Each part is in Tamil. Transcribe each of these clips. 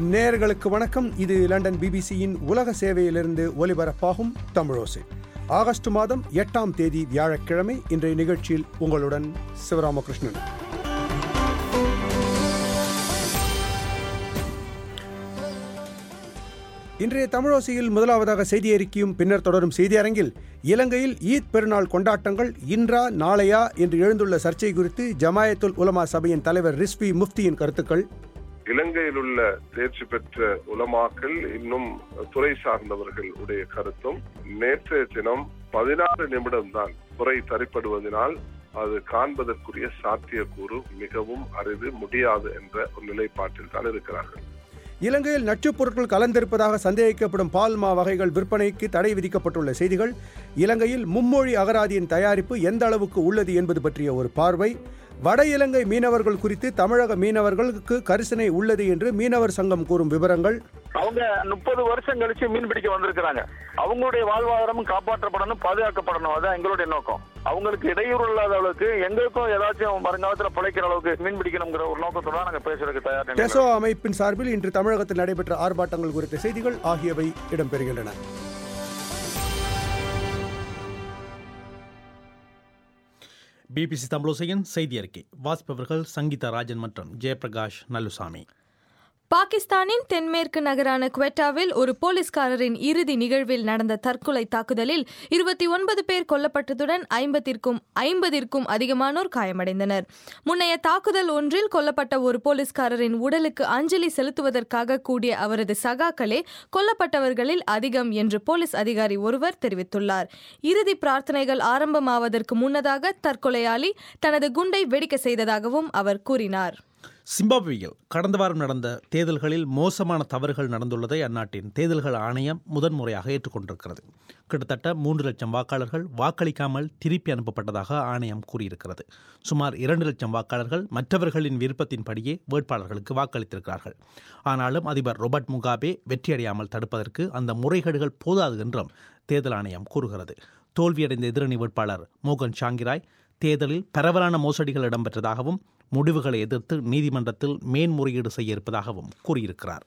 நேயர்களுக்கு வணக்கம் இது லண்டன் பிபிசியின் உலக சேவையிலிருந்து ஒலிபரப்பாகும் தமிழோசை ஆகஸ்ட் மாதம் எட்டாம் தேதி வியாழக்கிழமை இன்றைய நிகழ்ச்சியில் உங்களுடன் சிவராமகிருஷ்ணன் இன்றைய தமிழோசையில் முதலாவதாக செய்தி அறிக்கையும் பின்னர் தொடரும் செய்தி அரங்கில் இலங்கையில் ஈத் பெருநாள் கொண்டாட்டங்கள் இன்றா நாளையா என்று எழுந்துள்ள சர்ச்சை குறித்து ஜமாயத்துல் உலமா சபையின் தலைவர் ரிஸ்வி முஃப்தியின் கருத்துக்கள் இலங்கையில் உள்ள தேர்ச்சி பெற்ற உலமாக்கள் இன்னும் துறை சார்ந்தவர்கள் உடைய கருத்தும் நேற்றைய தினம் பதினாறு நிமிடம் தான் துறை தரிப்படுவதனால் அது காண்பதற்குரிய சாத்தியக்கூறு மிகவும் அரிது முடியாது என்ற ஒரு நிலைப்பாட்டில் தான் இருக்கிறார்கள் இலங்கையில் நச்சுப் பொருட்கள் கலந்திருப்பதாக சந்தேகிக்கப்படும் பால்மா வகைகள் விற்பனைக்கு தடை விதிக்கப்பட்டுள்ள செய்திகள் இலங்கையில் மும்மொழி அகராதியின் தயாரிப்பு எந்த அளவுக்கு உள்ளது என்பது பற்றிய ஒரு பார்வை வட இலங்கை மீனவர்கள் குறித்து தமிழக மீனவர்களுக்கு கரிசனை உள்ளது என்று மீனவர் சங்கம் கூறும் விவரங்கள் அவங்க முப்பது வருஷம் கழிச்சு மீன் பிடிக்க வந்திருக்கிறாங்க அவங்களுடைய வாழ்வாதாரமும் காப்பாற்றப்படணும் பாதுகாக்கப்படணும் அதான் எங்களுடைய நோக்கம் அவங்களுக்கு இடையூறு இல்லாத அளவுக்கு எங்களுக்கும் ஏதாச்சும் வருங்காலத்துல பிழைக்கிற அளவுக்கு மீன் பிடிக்கணுங்கிற ஒரு நோக்கத்தோட நாங்க பேசுறதுக்கு தயார் நிலையில டெசோ அமைப்பின் சார்பில் இன்று தமிழகத்தில் நடைபெற்ற ஆர்ப்பாட்டங்கள் குறித்த செய்திகள் ஆகியவை இடம்பெறுகின்றன பிபிசி தமிழோசையின் செய்தி அறிக்கை வாசிப்பவர்கள் சங்கீதா ராஜன் மற்றும் ஜெயபிரகாஷ் நல்லுசாமி பாகிஸ்தானின் தென்மேற்கு நகரான குவெட்டாவில் ஒரு போலீஸ்காரரின் இறுதி நிகழ்வில் நடந்த தற்கொலை தாக்குதலில் இருபத்தி ஒன்பது பேர் கொல்லப்பட்டதுடன் ஐம்பத்திற்கும் ஐம்பதிற்கும் அதிகமானோர் காயமடைந்தனர் முன்னைய தாக்குதல் ஒன்றில் கொல்லப்பட்ட ஒரு போலீஸ்காரரின் உடலுக்கு அஞ்சலி செலுத்துவதற்காக கூடிய அவரது சகாக்களே கொல்லப்பட்டவர்களில் அதிகம் என்று போலீஸ் அதிகாரி ஒருவர் தெரிவித்துள்ளார் இறுதி பிரார்த்தனைகள் ஆரம்பமாவதற்கு முன்னதாக தற்கொலையாளி தனது குண்டை வெடிக்க செய்ததாகவும் அவர் கூறினார் சிம்பாப்வேயில் கடந்த வாரம் நடந்த தேர்தல்களில் மோசமான தவறுகள் நடந்துள்ளதை அந்நாட்டின் தேர்தல்கள் ஆணையம் முதன்முறையாக ஏற்றுக்கொண்டிருக்கிறது கிட்டத்தட்ட மூன்று லட்சம் வாக்காளர்கள் வாக்களிக்காமல் திருப்பி அனுப்பப்பட்டதாக ஆணையம் கூறியிருக்கிறது சுமார் இரண்டு லட்சம் வாக்காளர்கள் மற்றவர்களின் விருப்பத்தின்படியே வேட்பாளர்களுக்கு வாக்களித்திருக்கிறார்கள் ஆனாலும் அதிபர் ரொபர்ட் முகாபே வெற்றியடையாமல் தடுப்பதற்கு அந்த முறைகேடுகள் போதாது என்றும் தேர்தல் ஆணையம் கூறுகிறது தோல்வியடைந்த எதிரணி வேட்பாளர் மோகன் ஷாங்கிராய் தேர்தலில் பரவலான மோசடிகள் இடம்பெற்றதாகவும் முடிவுகளை எதிர்த்து நீதிமன்றத்தில் மேன்முறையீடு செய்ய இருப்பதாகவும் கூறியிருக்கிறார்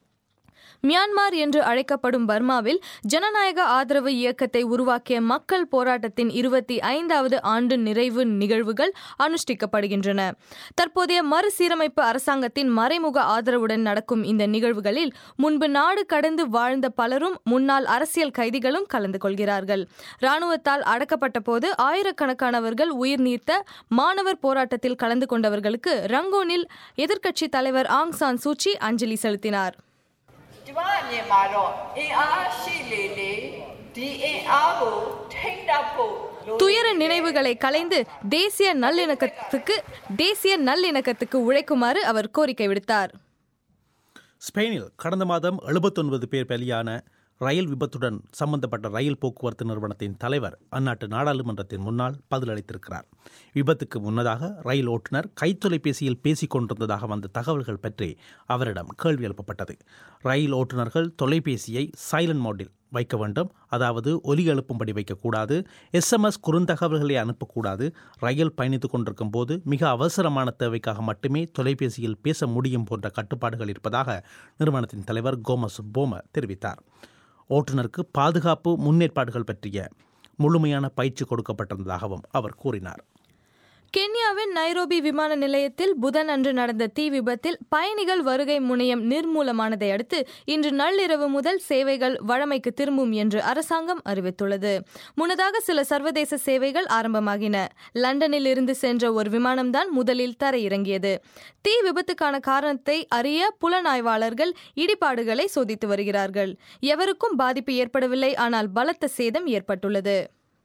மியான்மார் என்று அழைக்கப்படும் பர்மாவில் ஜனநாயக ஆதரவு இயக்கத்தை உருவாக்கிய மக்கள் போராட்டத்தின் இருபத்தி ஐந்தாவது ஆண்டு நிறைவு நிகழ்வுகள் அனுஷ்டிக்கப்படுகின்றன தற்போதைய மறுசீரமைப்பு அரசாங்கத்தின் மறைமுக ஆதரவுடன் நடக்கும் இந்த நிகழ்வுகளில் முன்பு நாடு கடந்து வாழ்ந்த பலரும் முன்னாள் அரசியல் கைதிகளும் கலந்து கொள்கிறார்கள் ராணுவத்தால் அடக்கப்பட்ட போது ஆயிரக்கணக்கானவர்கள் உயிர் நீர்த்த மாணவர் போராட்டத்தில் கலந்து கொண்டவர்களுக்கு ரங்கோனில் எதிர்க்கட்சித் தலைவர் ஆங் சான் சூச்சி அஞ்சலி செலுத்தினார் ကျမအမြင်မှာတော့အင်အားရှိလေလေဒီအင်အားကိုထိမ့်တတ်ဖို့လို துயர நினைவுகளை கலைந்து தேசிய நல்லிணக்கத்துக்கு தேசிய நல்லிணக்கத்துக்கு உழைக்குமாறு அவர் கோரிக்கை விடுத்தார் ஸ்பெயினில் கடந்த மாதம் எழுபத்தொன்பது பேர் பலியான ரயில் விபத்துடன் சம்பந்தப்பட்ட ரயில் போக்குவரத்து நிறுவனத்தின் தலைவர் அந்நாட்டு நாடாளுமன்றத்தின் முன்னால் பதிலளித்திருக்கிறார் விபத்துக்கு முன்னதாக ரயில் ஓட்டுநர் கைத்தொலைபேசியில் பேசிக் கொண்டிருந்ததாக வந்த தகவல்கள் பற்றி அவரிடம் கேள்வி எழுப்பப்பட்டது ரயில் ஓட்டுநர்கள் தொலைபேசியை சைலண்ட் மோடில் வைக்க வேண்டும் அதாவது ஒலி எழுப்பும்படி வைக்கக்கூடாது எஸ்எம்எஸ் குறுந்தகவல்களை அனுப்பக்கூடாது ரயில் பயணித்துக் கொண்டிருக்கும் போது மிக அவசரமான தேவைக்காக மட்டுமே தொலைபேசியில் பேச முடியும் போன்ற கட்டுப்பாடுகள் இருப்பதாக நிறுவனத்தின் தலைவர் கோமஸ் போம தெரிவித்தார் ஓட்டுநருக்கு பாதுகாப்பு முன்னேற்பாடுகள் பற்றிய முழுமையான பயிற்சி கொடுக்கப்பட்டிருந்ததாகவும் அவர் கூறினார் கென்யாவின் நைரோபி விமான நிலையத்தில் புதன் அன்று நடந்த தீ விபத்தில் பயணிகள் வருகை முனையம் நிர்மூலமானதை அடுத்து இன்று நள்ளிரவு முதல் சேவைகள் வழமைக்கு திரும்பும் என்று அரசாங்கம் அறிவித்துள்ளது முன்னதாக சில சர்வதேச சேவைகள் ஆரம்பமாகின லண்டனில் இருந்து சென்ற ஒரு விமானம்தான் முதலில் தரையிறங்கியது தீ விபத்துக்கான காரணத்தை அறிய புலனாய்வாளர்கள் இடிபாடுகளை சோதித்து வருகிறார்கள் எவருக்கும் பாதிப்பு ஏற்படவில்லை ஆனால் பலத்த சேதம் ஏற்பட்டுள்ளது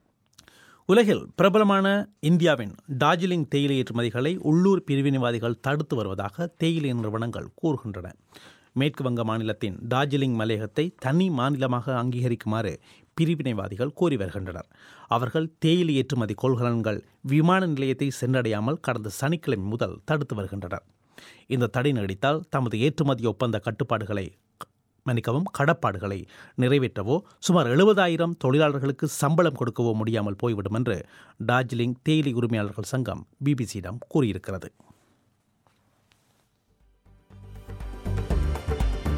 உலகில் பிரபலமான இந்தியாவின் டார்ஜிலிங் தேயிலை ஏற்றுமதிகளை உள்ளூர் பிரிவினைவாதிகள் தடுத்து வருவதாக தேயிலை நிறுவனங்கள் கூறுகின்றன மேற்கு வங்க மாநிலத்தின் டார்ஜிலிங் மலையகத்தை தனி மாநிலமாக அங்கீகரிக்குமாறு பிரிவினைவாதிகள் கோரி வருகின்றனர் அவர்கள் தேயிலை ஏற்றுமதி கொள்கலன்கள் விமான நிலையத்தை சென்றடையாமல் கடந்த சனிக்கிழமை முதல் தடுத்து வருகின்றனர் இந்த தடை நீடித்தால் தமது ஏற்றுமதி ஒப்பந்த கட்டுப்பாடுகளை மன்னிக்கவும் கடப்பாடுகளை நிறைவேற்றவோ சுமார் எழுபதாயிரம் தொழிலாளர்களுக்கு சம்பளம் கொடுக்கவோ முடியாமல் போய்விடும் என்று டார்ஜிலிங் தேயிலை உரிமையாளர்கள் சங்கம் பிபிசியிடம் கூறியிருக்கிறது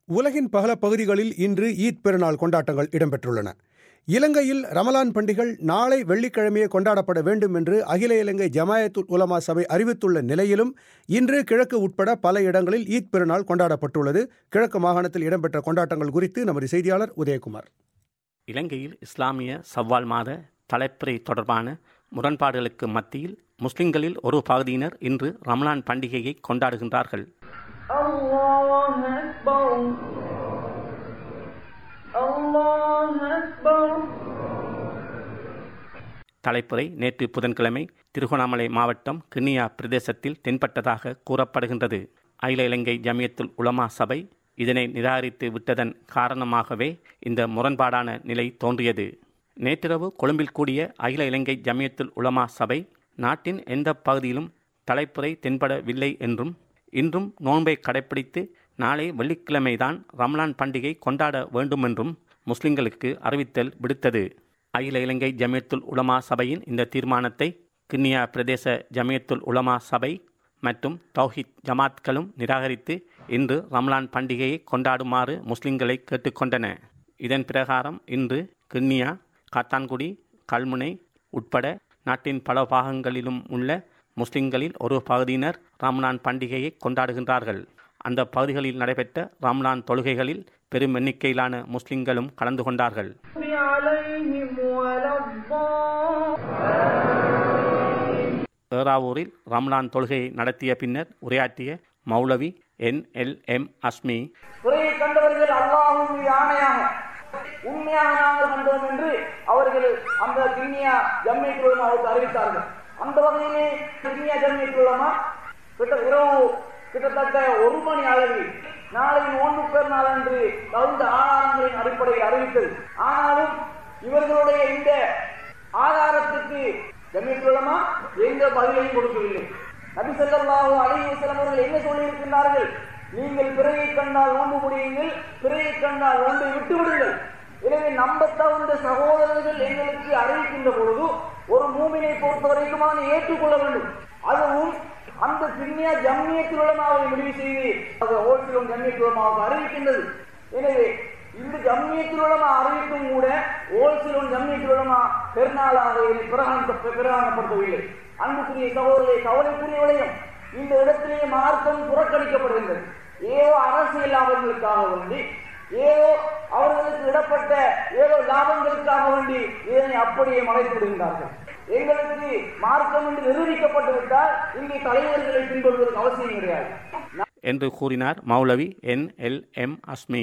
உலகின் பல பகுதிகளில் இன்று ஈத் பெருநாள் கொண்டாட்டங்கள் இடம்பெற்றுள்ளன இலங்கையில் ரமலான் பண்டிகள் நாளை வெள்ளிக்கிழமையே கொண்டாடப்பட வேண்டும் என்று அகில இலங்கை ஜமாயத்துல் உலமா சபை அறிவித்துள்ள நிலையிலும் இன்று கிழக்கு உட்பட பல இடங்களில் ஈத் பெருநாள் கொண்டாடப்பட்டுள்ளது கிழக்கு மாகாணத்தில் இடம்பெற்ற கொண்டாட்டங்கள் குறித்து நமது செய்தியாளர் உதயகுமார் இலங்கையில் இஸ்லாமிய சவ்வால் மாத தலைப்பிறை தொடர்பான முரண்பாடுகளுக்கு மத்தியில் முஸ்லிம்களில் ஒரு பகுதியினர் இன்று ரமலான் பண்டிகையை கொண்டாடுகின்றார்கள் الله أكبر الله أكبر தலைப்புரை நேற்று புதன்கிழமை திருகோணாமலை மாவட்டம் கிண்ணியா பிரதேசத்தில் தென்பட்டதாக கூறப்படுகின்றது அகில இலங்கை ஜமியத்துல் உலமா சபை இதனை நிராகரித்து விட்டதன் காரணமாகவே இந்த முரண்பாடான நிலை தோன்றியது நேற்றிரவு கொழும்பில் கூடிய அகில இலங்கை ஜமியத்துல் உலமா சபை நாட்டின் எந்த பகுதியிலும் தலைப்புரை தென்படவில்லை என்றும் இன்றும் நோன்பை கடைப்பிடித்து நாளை வெள்ளிக்கிழமைதான் ரம்லான் பண்டிகை கொண்டாட வேண்டுமென்றும் முஸ்லிம்களுக்கு அறிவித்தல் விடுத்தது அகில இலங்கை ஜமியத்துல் உலமா சபையின் இந்த தீர்மானத்தை கிண்ணியா பிரதேச ஜமியத்துல் உலமா சபை மற்றும் தௌஹித் ஜமாத்களும் நிராகரித்து இன்று ரம்லான் பண்டிகையை கொண்டாடுமாறு முஸ்லிம்களை கேட்டுக்கொண்டன இதன் பிரகாரம் இன்று கிண்ணியா காத்தான்குடி கல்முனை உட்பட நாட்டின் பல பாகங்களிலும் உள்ள முஸ்லிம்களில் ஒரு பகுதியினர் ரம்லான் பண்டிகையை கொண்டாடுகின்றார்கள் அந்த பகுதிகளில் நடைபெற்ற ரம்லான் தொழுகைகளில் பெரும் எண்ணிக்கையிலான முஸ்லிம்களும் கலந்து கொண்டார்கள் عليهم ولا الضالين ஏறாவூரில் ரம்லான் தொழுகையை நடத்திய பின்னர் உரையாற்றிய மௌலவி என் எல் எம் அஸ்மி குறையை கண்டவர்கள் அல்லாஹும் மீது ஆணையாக உண்மையாக நாங்கள் கண்டோம் என்று அவர்கள் அந்த கிண்ணியா ஜம்மை குழுமாவுக்கு அறிவித்தார்கள் அந்த வகையிலே கிண்ணியா ஜம்மை குழுமா கிட்ட இரவு கிட்டத்தட்ட ஒரு மணி அளவில் நாளை நோன்பு பெருநாள் என்று தகுந்த ஆதாரங்களின் அடிப்படையில் அறிவித்தது ஆனாலும் இவர்களுடைய இந்த ஆதாரத்துக்கு ஜம்மியத்துள்ளமா எந்த பதிலையும் கொடுக்கவில்லை நபி ஸல்லல்லாஹு அலைஹி வஸல்லம் அவர்கள் என்ன சொல்லி இருக்கின்றார்கள் நீங்கள் பிறையை கண்டால் நோன்பு முடியுங்கள் பிறையை கண்டால் நோன்பை விட்டு விடுங்கள் எனவே நம்ப தகுந்த சகோதரர்கள் எங்களுக்கு அறிவிக்கின்ற பொழுது ஒரு மூமினை பொறுத்த வரைக்கும் அதனை ஏற்றுக்கொள்ள வேண்டும் அதுவும் அந்த பின்னிய ஜம்மியத்துலமாவை முடிவு செய்து அது ஓட்டிலும் ஜம்மியத்துலமாவுக்கு அறிவிக்கின்றது எனவே இந்த ஜம்மியத்துலமா அறிவிக்கும் கூட ஓல்சிலும் ஜம்மியத்துலமா பெருநாளாக இதை பிரகடன பிரகடனப்படுத்தவில்லை அன்புக்குரிய சகோதரரை கவலைக்குரிய விடயம் இந்த இடத்திலே மார்க்கம் புறக்கணிக்கப்படுகின்றது ஏதோ அரசியல் லாபங்களுக்காக வேண்டி ஏதோ அவர்களுக்கு இடப்பட்ட ஏதோ லாபங்களுக்காக வேண்டி இதனை அப்படியே மறைத்து விடுகின்றார்கள் எங்களுக்கு மார்க்கம் என்று நிரூபிக்கப்பட்டு விட்டால் இங்கே தலைவர்களை பின்பற்றுவதற்கு அவசியம் கிடையாது என்று கூறினார் மௌலவி என் எல் எம் அஸ்மி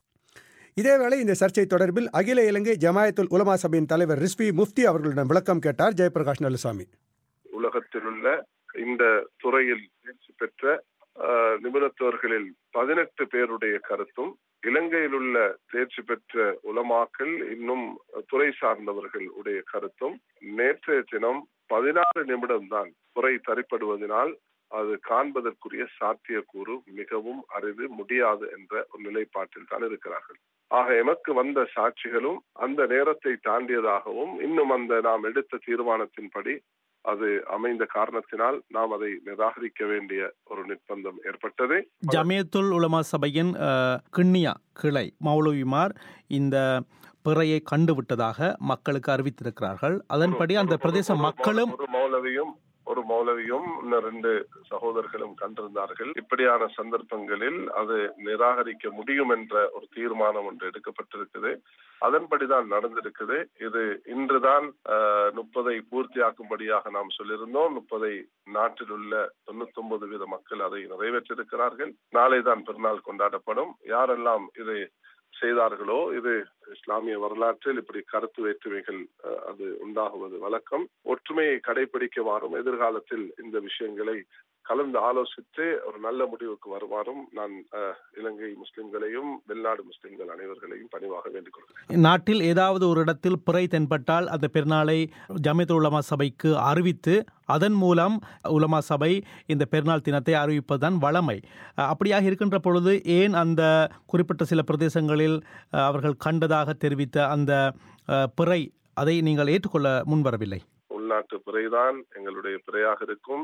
இதேவேளை இந்த சர்ச்சை தொடர்பில் அகில இலங்கை ஜமாயத்துல் உலமா சபையின் தலைவர் ரிஸ்வி முஃப்தி அவர்களிடம் விளக்கம் கேட்டார் ஜெயபிரகாஷ் நல்லசாமி உலகத்தில் உள்ள இந்த துறையில் தேர்ச்சி பெற்ற ஆஹ், நிபுணத்துவர்களில் பதினெட்டு பேருடைய கருத்தும் இலங்கையில் உள்ள தேர்ச்சி பெற்ற உலமாக்கள் இன்னும் துறை சார்ந்தவர்கள் உடைய கருத்தும் நேற்றைய தினம் பதினாறு நிமிடம் தான் துறை தரிப்படுவதனால் அது காண்பதற்குரிய சாத்தியக்கூறு மிகவும் அரிது முடியாது என்ற ஒரு நிலைப்பாட்டில் தான் இருக்கிறார்கள் ஆக எமக்கு வந்த சாட்சிகளும் அந்த நேரத்தை தாண்டியதாகவும் இன்னும் அந்த நாம் எடுத்த தீர்மானத்தின்படி அது அமைந்த காரணத்தினால் நாம் அதை நிராகரிக்க வேண்டிய ஒரு நிர்பந்தம் ஏற்பட்டது ஜமியத்துல் உலமா சபையின் அஹ், கிண்ணியா கிளை மௌலவிமார் இந்த பிறையை கண்டுவிட்டதாக மக்களுக்கு அறிவித்திருக்கிறார்கள் அதன்படி அந்த ஒரு- பிரதேச ஒரு- மக்களும் ஒரு மௌலவியும் ஒரு மௌலவியும் இன்னும் ரெண்டு சகோதரர்களும் கண்டிருந்தார்கள் இப்படியான சந்தர்ப்பங்களில் அது நிராகரிக்க முடியும் என்ற ஒரு தீர்மானம் ஒன்று எடுக்கப்பட்டிருக்குது அதன்படிதான் நடந்திருக்குது இது இன்றுதான் ஆஹ், முப்பதை பூர்த்தியாக்கும்படியாக நாம் சொல்லியிருந்தோம் முப்பதை நாட்டில் உள்ள தொண்ணூத்தி ஒன்பது வீத மக்கள் அதை நிறைவேற்றிருக்கிறார்கள் நாளை தான் பெருநாள் கொண்டாடப்படும் யாரெல்லாம் இதை செய்தார்களோ இது இஸ்லாமிய வரலாற்றில் இப்படி கருத்து வேற்றுமைகள் அஹ், அது உண்டாகுவது வழக்கம் ஒற்றுமையை கடைபிடிக்குமாறும் எதிர்காலத்தில் இந்த விஷயங்களை கலந்து ஆலோசித்து ஒரு நல்ல முடிவுக்கு வருமாறும் நான் அஹ், இலங்கை முஸ்லிம்களையும் வெளிநாடு முஸ்லிம்கள் அனைவர்களையும் பணிவாக வேண்டிக் கொள்கிறேன் நாட்டில் ஏதாவது ஒரு இடத்தில் பிறை தென்பட்டால் அந்த பெருநாளை ஜமியத்துல் உலமா சபைக்கு அறிவித்து அதன் மூலம் உலமா சபை இந்த பெருநாள் தினத்தை அறிவிப்பதுதான் வழமை அஹ், அப்படியாக இருக்கின்ற பொழுது ஏன் அந்த குறிப்பிட்ட சில பிரதேசங்களில் அஹ், அவர்கள் கண்டதாக தெரிவித்த அந்த அஹ், பிறை அதை நீங்கள் ஏற்றுக்கொள்ள முன்வரவில்லை உள்நாட்டு பிறைதான் எங்களுடைய பிறையாக இருக்கும்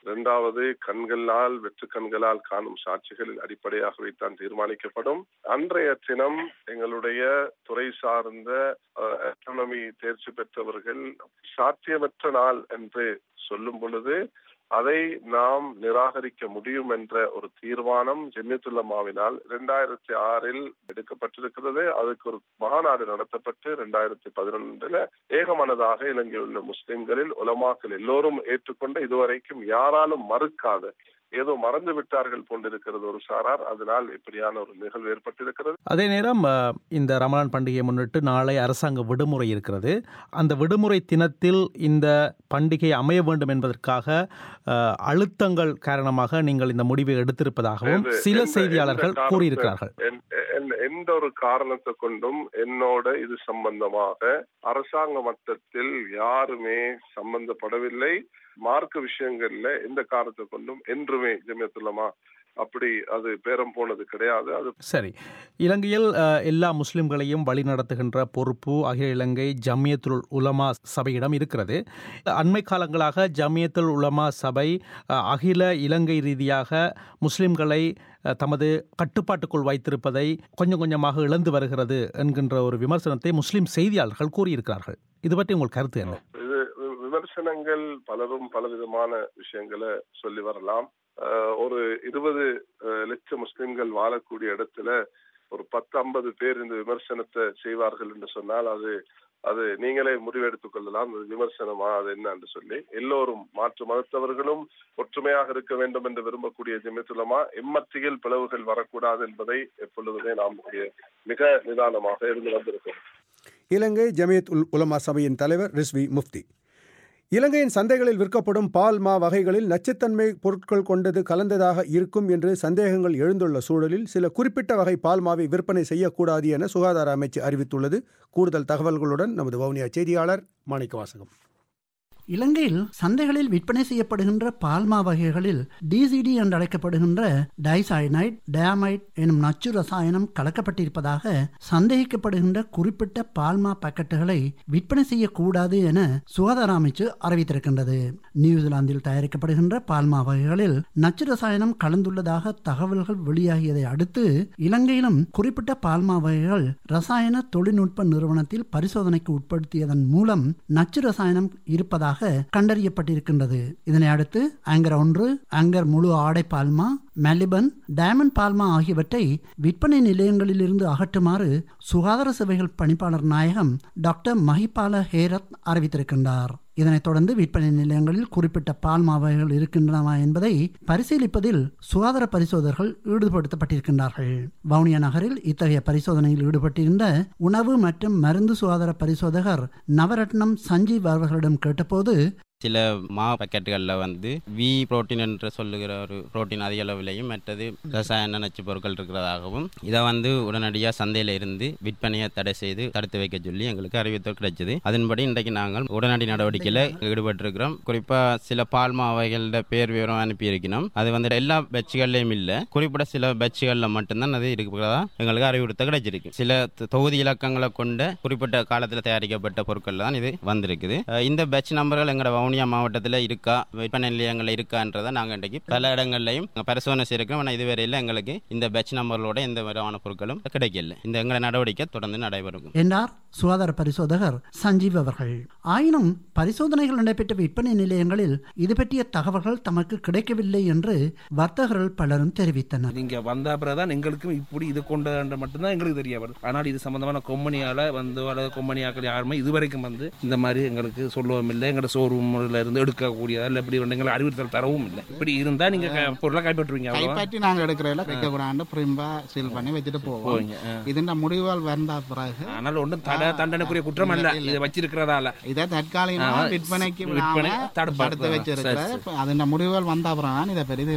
இரண்டாவது கண்களால் வெற்று கண்களால் காணும் சாட்சிகளில் அடிப்படையாக வைத்தான் தீர்மானிக்கப்படும் அன்றைய தினம் எங்களுடைய துறை சார்ந்த எக்கனமி தேர்ச்சி பெற்றவர்கள் சாத்தியமற்ற நாள் என்று சொல்லும் பொழுது அதை நாம் நிராகரிக்க முடியும் என்ற ஒரு தீர்மானம் ஜெமியத்துல்லமாவினால் இரண்டாயிரத்தி ஆறில் எடுக்கப்பட்டிருக்கிறது அதுக்கு ஒரு மாநாடு நடத்தப்பட்டு இரண்டாயிரத்தி பதினொன்றுல ஏகமனதாக இலங்கையில் உள்ள முஸ்லிம்களில் உலமாக்கள் எல்லோரும் ஏற்றுக்கொண்ட இதுவரைக்கும் யாராலும் மறுக்காத ஏதோ மறந்து விட்டார்கள் போன்றிருக்கிறது ஒரு சாரார் அதனால் இப்படியான ஒரு நிகழ்வு ஏற்பட்டிருக்கிறது அதே நேரம் அஹ், இந்த ரமலான் பண்டிகையை முன்னிட்டு நாளை அரசாங்க விடுமுறை இருக்கிறது அந்த விடுமுறை தினத்தில் இந்த பண்டிகை அமைய வேண்டும் என்பதற்காக அஹ், அழுத்தங்கள் காரணமாக நீங்கள் இந்த முடிவை எடுத்திருப்பதாகவும் இது சில எந்த- செய்தியாளர்கள் எந்த காரணத்தை- கூறியிருக்கிறார்கள் என்- என்- எந்த ஒரு காரணத்தை கொண்டும் என்னோட இது சம்பந்தமாக அரசாங்க மட்டத்தில் யாருமே சம்பந்தப்படவில்லை மார்க்க விஷயங்கள்ல எந்த காரணத்தை கொண்டும் என்றுமே ஜமியத்துல்லமா அப்படி அது பேரம் போனது கிடையாது அது சரி இலங்கையில் அஹ், எல்லா முஸ்லிம்களையும் வழிநடத்துகின்ற பொறுப்பு அகில இலங்கை ஜமியத்துல் உலமா சபையிடம் இருக்கிறது அண்மை காலங்களாக ஜமியத்துல் உலமா சபை அஹ், அகில இலங்கை ரீதியாக முஸ்லிம்களை அஹ், தமது கட்டுப்பாட்டுக்குள் வைத்திருப்பதை கொஞ்சம் கொஞ்சமாக இழந்து வருகிறது என்கின்ற ஒரு விமர்சனத்தை முஸ்லிம் செய்தியாளர்கள் கூறியிருக்கிறார்கள் இது பற்றி உங்கள் கருத்து என்ன இது வி- விமர்சனங்கள் பலரும் பலவிதமான விஷயங்களை சொல்லி வரலாம் அஹ், ஒரு இருபது அஹ், லட்சம் முஸ்லிம்கள் வாழக்கூடிய இடத்துல ஒரு பத்து ஐம்பது பேர் இந்த விமர்சனத்தை செய்வார்கள் என்று சொன்னால் அது அது நீங்களே முடிவெடுத்துக் கொள்ளலாம் அது விமர்சனமா அது என்ன என்று சொல்லி எல்லோரும் மாற்று மதத்தவர்களும் ஒற்றுமையாக இருக்க வேண்டும் என்று விரும்பக்கூடிய ஜெமித்துலமா எம்மத்தியில் பிளவுகள் வரக்கூடாது என்பதை எப்பொழுதுமே நாம் இங்கே மிக நிதானமாக இருந்து வந்திருக்கிறோம் இலங்கை ஜமியத் உல் உலமா சபையின் தலைவர் ரிஸ்வி முஃப்தி இலங்கையின் சந்தைகளில் விற்கப்படும் பால் மா வகைகளில் நச்சுத்தன்மை பொருட்கள் கொண்டது கலந்ததாக இருக்கும் என்று சந்தேகங்கள் எழுந்துள்ள சூழலில் சில குறிப்பிட்ட வகை பால் மாவை விற்பனை செய்யக்கூடாது என சுகாதார அமைச்சு அறிவித்துள்ளது கூடுதல் தகவல்களுடன் நமது வவுனியா செய்தியாளர் மாணிக்கவாசகம் இலங்கையில் சந்தைகளில் விற்பனை செய்யப்படுகின்ற பால்மா வகைகளில் டிசிடி என்று அழைக்கப்படுகின்ற டைசைனைட் டயாமைட் எனும் நச்சு ரசாயனம் கலக்கப்பட்டிருப்பதாக சந்தேகிக்கப்படுகின்ற குறிப்பிட்ட பால்மா பாக்கெட்டுகளை விற்பனை செய்யக்கூடாது என சுகாதார அமைச்சு அறிவித்திருக்கின்றது நியூசிலாந்தில் தயாரிக்கப்படுகின்ற பால்மா வகைகளில் நச்சு ரசாயனம் கலந்துள்ளதாக தகவல்கள் வெளியாகியதை அடுத்து இலங்கையிலும் குறிப்பிட்ட பால்மா வகைகள் ரசாயன தொழில்நுட்ப நிறுவனத்தில் பரிசோதனைக்கு உட்படுத்தியதன் மூலம் நச்சு ரசாயனம் இருப்பதாக கண்டறியப்பட்டிருக்கின்றது இதனை அடுத்து ஆங்கர் ஒன்று ஆங்கர் முழு ஆடை பால்மா மெலிபன் டயமண்ட் பால்மா ஆகியவற்றை விற்பனை நிலையங்களிலிருந்து அகற்றுமாறு சுகாதார சேவைகள் பணிப்பாளர் நாயகம் டாக்டர் மஹிபால ஹேரத் அறிவித்திருக்கின்றார் இதனைத் தொடர்ந்து விற்பனை நிலையங்களில் குறிப்பிட்ட பால் மாவைகள் இருக்கின்றனவா என்பதை பரிசீலிப்பதில் சுகாதார பரிசோதகர்கள் ஈடுபடுத்தப்பட்டிருக்கின்றார்கள் வவுனியா நகரில் இத்தகைய பரிசோதனையில் ஈடுபட்டிருந்த உணவு மற்றும் மருந்து சுகாதார பரிசோதகர் நவரத்னம் சஞ்சீவ் அவர்களிடம் கேட்டபோது சில மா பாக்கெட்டுகளில் வந்து வி புரோட்டீன் என்று சொல்லுகிற ஒரு புரோட்டீன் அதிக அளவிலையும் மற்றது ரசாயன நச்சு பொருட்கள் இருக்கிறதாகவும் இதை வந்து உடனடியாக சந்தையில் இருந்து விற்பனையை தடை செய்து தடுத்து வைக்க சொல்லி எங்களுக்கு அறிவித்தல் கிடைச்சது அதன்படி இன்றைக்கு நாங்கள் உடனடி நடவடிக்கையில் ஈடுபட்டிருக்கிறோம் குறிப்பாக சில பால் மாவைகளோட பேர் விவரம் அனுப்பியிருக்கணும் அது வந்து எல்லா பட்சிகள்லையும் இல்லை குறிப்பிட்ட சில பட்சிகளில் மட்டும்தான் அது இருக்கிறதா எங்களுக்கு அறிவுறுத்த கிடைச்சிருக்கு சில தொ- தொகுதி இலக்கங்களை கொண்ட குறிப்பிட்ட காலத்தில் தயாரிக்கப்பட்ட பொருட்கள் தான் இது வந்திருக்குது அஹ் இந்த பேட்ச் நம்பர்கள் எங்களோட வவுனியா மாவட்டத்தில் இருக்கா விற்பனை நிலையங்களில் இருக்கான்றதை நாங்கள் இன்றைக்கு பல இடங்கள்லையும் பரிசோதனை செய்திருக்கிறோம் ஆனால் இதுவரையில் எங்களுக்கு இந்த பேட்ச் நம்பர்களோட எந்த விதமான பொருட்களும் கிடைக்கல இந்த எங்களோட நடவடிக்கை தொடர்ந்து நடைபெறும் என்றார் சுகாதார பரிசோதகர் சஞ்சீவ் அவர்கள் ஆயினும் பரிசோதனைகள் நடைபெற்ற விற்பனை நிலையங்களில் இது பற்றிய தகவல்கள் தமக்கு கிடைக்கவில்லை என்று வர்த்தகர்கள் பலரும் தெரிவித்தனர் நீங்க வந்த பிறகுதான் எங்களுக்கும் இப்படி இது கொண்டு மட்டும்தான் எங்களுக்கு தெரிய வருது ஆனால் இது சம்பந்தமான கொம்பனியால வந்து அல்லது கொம்பனியாக்கள் யாருமே இதுவரைக்கும் வந்து இந்த மாதிரி எங்களுக்கு சொல்லவும் இல்லை எங்களோட ஷோரூம்ல இருந்து எடுக்கக்கூடியதா இல்லை இப்படி வந்து எங்களுக்கு அறிவுறுத்தல் தரவும் இல்லை இப்படி இருந்தா நீங்க க- பொருளை கைப்பற்றுவீங்க அவ்வளவுதான். கைப்பற்றி நாங்கள் எடுக்கிறதில்ல வைக்க கூடாண்டு பிரிம்பா சீல் பண்ணி வச்சுட்டு போவோம் போவீங்க, ஆ. இதுண்ட முடிவுகள் வந்த பிறகு ஆனால் ஒன்றும் தட தண்டனைக்குரிய குற்றம் அல்ல இதை வச்சிருக்கிறதால இதை தற்காலிகமாக ஆ, விற்பனைக்கு விற்பனை விடாம தடுப்பா- தடுத்து சரி, வச்சிருக்கிற சரி. அதன் முடிவுகள் வந்த அப்புறம் தான் இதை பற்றி தீர்மானிக்க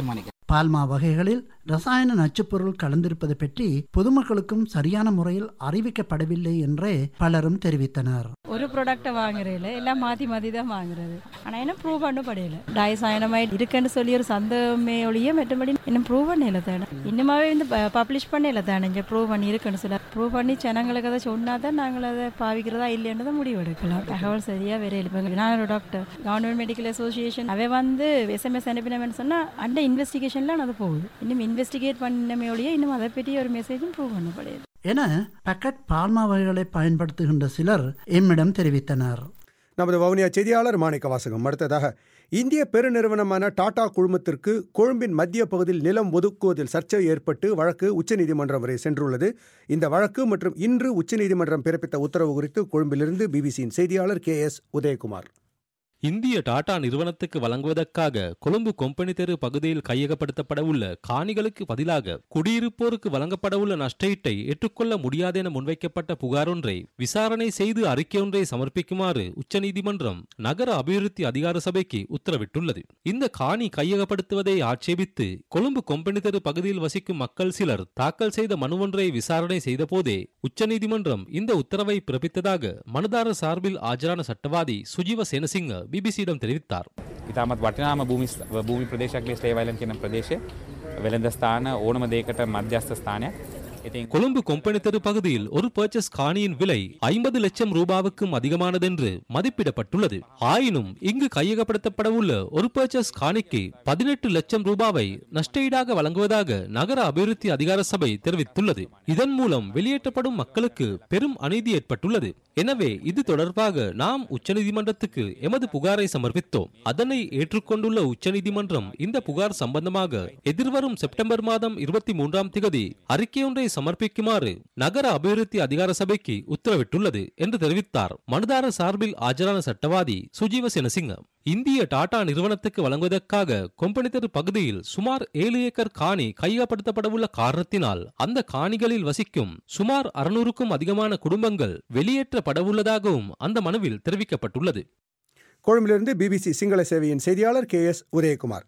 பால்மா வகைகளில் ரசாயன நச்சுப்பொருள் கலந்திருப்பது பற்றி பொதுமக்களுக்கும் சரியான முறையில் அறிவிக்கப்படவில்லை என்றே பலரும் தெரிவித்தனர் ஒரு ப்ராடக்ட்டை வாங்குறதில்ல எல்லாம் மாற்றி மாற்றி தான் வாங்குறது ஆனால் என்ன ப்ரூவ் பண்ண படையில டைசைனமைட் இருக்குன்னு சொல்லி ஒரு சந்தமே ஒழிய மற்றபடி இன்னும் ப்ரூவ் பண்ணல தானே இன்னுமாவே வந்து பப்ளிஷ் பண்ணல தானே இங்கே ப்ரூவ் பண்ணி இருக்குன்னு சொல்ல ப்ரூவ் பண்ணி ஜனங்களுக்கு அதை சொன்னா தான் நாங்கள் அதை பாவிக்கிறதா இல்லைன்னு தான் முடிவு எடுக்கலாம் தகவல் சரியாக வேற எழுப்பாங்க நான் ஒரு டாக்டர் கவர்மெண்ட் மெடிக்கல் அசோசியேஷன் அவை வந்து எஸ்எம்எஸ் அனுப்பினவன்னு சொன்னால் அந்த இன்வெஸ்டிகேஷன்லாம் அது போகுது இன்னும் இன்வெஸ்டிகேட் பண்ணமே ஒழிய இன்னும் அதை பற்றி ஒரு மெசேஜும் ப்ரூவ் பண்ணப்படையாது என பக்கெட் பால்மா வகைகளை பயன்படுத்துகின்ற சிலர் எம்மிடம் தெரிவித்தனர் நமது வவுனியா செய்தியாளர் மாணிக்க வாசகம் அடுத்ததாக இந்திய பெருநிறுவனமான டாடா குழுமத்திற்கு கொழும்பின் மத்திய பகுதியில் நிலம் ஒதுக்குவதில் சர்ச்சை ஏற்பட்டு வழக்கு உச்சநீதிமன்றம் வரை சென்றுள்ளது இந்த வழக்கு மற்றும் இன்று உச்சநீதிமன்றம் பிறப்பித்த உத்தரவு குறித்து கொழும்பிலிருந்து பிபிசியின் செய்தியாளர் கே எஸ் உதயகுமார் இந்திய டாடா நிறுவனத்துக்கு வழங்குவதற்காக கொழும்பு கொம்பனி தெரு பகுதியில் கையகப்படுத்தப்பட உள்ள காணிகளுக்கு பதிலாக குடியிருப்போருக்கு வழங்கப்படவுள்ள நஷ்டஈட்டை ஏற்றுக்கொள்ள முடியாது என முன்வைக்கப்பட்ட புகார் ஒன்றை விசாரணை செய்து அறிக்கை ஒன்றை சமர்ப்பிக்குமாறு உச்சநீதிமன்றம் நகர அபிவிருத்தி அதிகார சபைக்கு உத்தரவிட்டுள்ளது இந்த காணி கையகப்படுத்துவதை ஆட்சேபித்து கொழும்பு கொம்பனி தெரு பகுதியில் வசிக்கும் மக்கள் சிலர் தாக்கல் செய்த மனு ஒன்றை விசாரணை செய்தபோதே உச்சநீதிமன்றம் இந்த உத்தரவை பிறப்பித்ததாக மனுதாரர் சார்பில் ஆஜரான சட்டவாதி சுஜீவ சேனசிங்க பிபிசியிடம் தெரிவித்தார் ඉතාමත් වටිනාම භූමි භූමි ප්‍රදේශයක් ලෙස ඒවයිලන් කියන ප්‍රදේශය වෙළඳ ස්ථාන ඕනම දෙයකට මධ්‍යස්ථ ස්ථානයක්. ඉතින් கொழும்பு கொம்பனி தெரு பகுதியில் ஒரு பர்ச்சேஸ் காணியின் விலை ஐம்பது லட்சம் ரூபாவுக்கும் அதிகமானதென்று மதிப்பிடப்பட்டுள்ளது ஆயினும் இங்கு கையகப்படுத்தப்படவுள்ள ஒரு பர்ச்சேஸ் காணிக்கு பதினெட்டு லட்சம் ரூபாவை நஷ்டஈடாக வழங்குவதாக நகர அபிவிருத்தி அதிகார சபை தெரிவித்துள்ளது இதன் மூலம் வெளியேற்றப்படும் மக்களுக்கு பெரும் அநீதி ஏற்பட்டுள்ளது எனவே இது தொடர்பாக நாம் உச்சநீதிமன்றத்துக்கு எமது புகாரை சமர்ப்பித்தோம் அதனை ஏற்றுக்கொண்டுள்ள உச்சநீதிமன்றம் இந்த புகார் சம்பந்தமாக எதிர்வரும் செப்டம்பர் மாதம் இருபத்தி மூன்றாம் திகதி அறிக்கையொன்றை சமர்ப்பிக்குமாறு நகர அபிவிருத்தி அதிகார சபைக்கு உத்தரவிட்டுள்ளது என்று தெரிவித்தார் மனுதாரர் சார்பில் ஆஜரான சட்டவாதி சுஜீவ செனசிங்க இந்திய டாடா நிறுவனத்துக்கு வழங்குவதற்காக கொம்பனித்தரு பகுதியில் சுமார் ஏழு ஏக்கர் காணி கையகப்படுத்தப்படவுள்ள காரணத்தினால் அந்த காணிகளில் வசிக்கும் சுமார் அறுநூறுக்கும் அதிகமான குடும்பங்கள் வெளியேற்றப்படவுள்ளதாகவும் அந்த மனுவில் தெரிவிக்கப்பட்டுள்ளது கொழும்பிலிருந்து பிபிசி சிங்கள சேவையின் செய்தியாளர் கே எஸ் உதயகுமார்